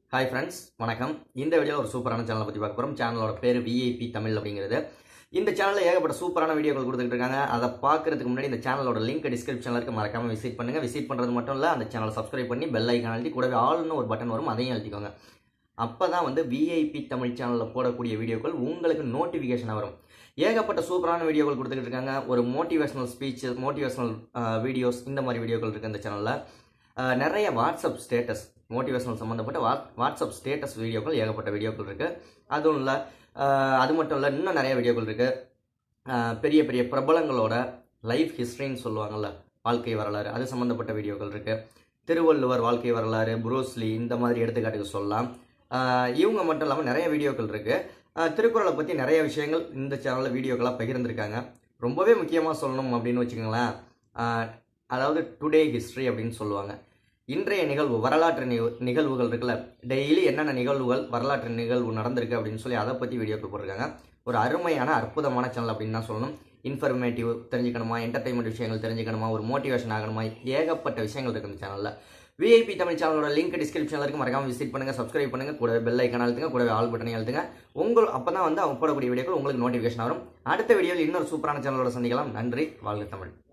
hi friends வணக்கம் இந்த வீடியோவில் ஒரு சூப்பரான சேனலை பற்றி பார்க்க போகிறோம் சேனலோட பேர் விஐபி தமிழ் அப்படிங்கிறது இந்த சேனலில் ஏகப்பட்ட சூப்பரான வீடியோக்கள் கொடுத்துட்டு இருக்காங்க அதை பார்க்கறதுக்கு முன்னாடி இந்த சேனலோட லிங்க் டிஸ்கிரிப்ஷனில் இருக்க மறக்காம விசிட் பண்ணுங்கள் விசிட் பண்ணுறது மட்டும் இல்லை அந்த சேனலை சப்ஸ்கிரைப் பண்ணி பெல் ஐக்கான் அழுத்தி கூடவே ஆல்னு ஒரு பட்டன் வரும் அதையும் அழுத்திக்கோங்க அப்போ தான் வந்து விஐபி தமிழ் சேனலில் போடக்கூடிய வீடியோக்கள் உங்களுக்கு நோட்டிஃபிகேஷனாக வரும் ஏகப்பட்ட சூப்பரான வீடியோக்கள் கொடுத்துக்கிட்டு இருக்காங்க ஒரு மோட்டிவேஷனல் ஸ்பீச் மோட்டிவேஷனல் வீடியோஸ் இந்த மாதிரி வீடியோக்கள் இருக்குது இந்த சேனலில் நிறைய வாட்ஸ்அப் ஸ்டேட்டஸ் மோட்டிவேஷனல் சம்மந்தப்பட்ட வாட் வாட்ஸ்அப் ஸ்டேட்டஸ் வீடியோக்கள் ஏகப்பட்ட வீடியோக்கள் இருக்குது அதுவும் இல்லை அது மட்டும் இல்லை இன்னும் நிறைய வீடியோக்கள் இருக்குது பெரிய பெரிய பிரபலங்களோட லைஃப் ஹிஸ்ட்ரின்னு சொல்லுவாங்கள்ல வாழ்க்கை வரலாறு அது சம்மந்தப்பட்ட வீடியோக்கள் இருக்குது திருவள்ளுவர் வாழ்க்கை வரலாறு புரோஸ்லி இந்த மாதிரி எடுத்துக்காட்டுக்கு சொல்லலாம் ஆஹ் இவங்க மட்டும் இல்லாமல் நிறைய வீடியோக்கள் இருக்குது திருக்குறளை பற்றி நிறைய விஷயங்கள் இந்த சேனலில் வீடியோக்களாக பகிர்ந்திருக்காங்க ரொம்பவே முக்கியமாக சொல்லணும் அப்படின்னு வச்சுக்கோங்களேன் ஆஹ் அதாவது டுடே ஹிஸ்ட்ரி அப்படின்னு சொல்லுவாங்க இன்றைய நிகழ்வு வரலாற்று நிகழ் நிகழ்வுகள் இருக்குல்ல டெய்லி என்னென்ன நிகழ்வுகள் வரலாற்று நிகழ்வு நடந்திருக்கு அப்படின்னு சொல்லி அதை பற்றி வீடியோக்கள் போட்டிருக்காங்க ஒரு அருமையான அற்புதமான சேனல் அப்படின்னு தான் சொல்லணும் இன்ஃபர்மேட்டிவ் தெரிஞ்சுக்கணுமா என்டர்டைன்மெண்ட் விஷயங்கள் தெரிஞ்சுக்கணுமா ஒரு மோட்டிவேஷன் ஆகணுமா ஏகப்பட்ட விஷயங்கள் இருக்குது இந்த சேனலில் விஐபி தமிழ் சேனலோட லிங்க் டிஸ்கிரிப்ஷனில் இருக்கு மறக்காம விசிட் பண்ணுங்க சப்ஸ்கிரைப் பண்ணுங்க கூடவே பெல் ஐக்கான அழுத்துங்க கூடவே ஆல் பட்டனை அழுத்துங்க உங்கள் அப்போ தான் வந்து அவங்க போடக்கூடிய வீடியோக்கள் உங்களுக்கு நோட்டிஃபிகேஷன் வரும் அடுத்த வீடியோவில் இன்னொரு சூப்பரான சேனலோட சந்திக்கலாம் நன்றி வாழ்க தமிழ்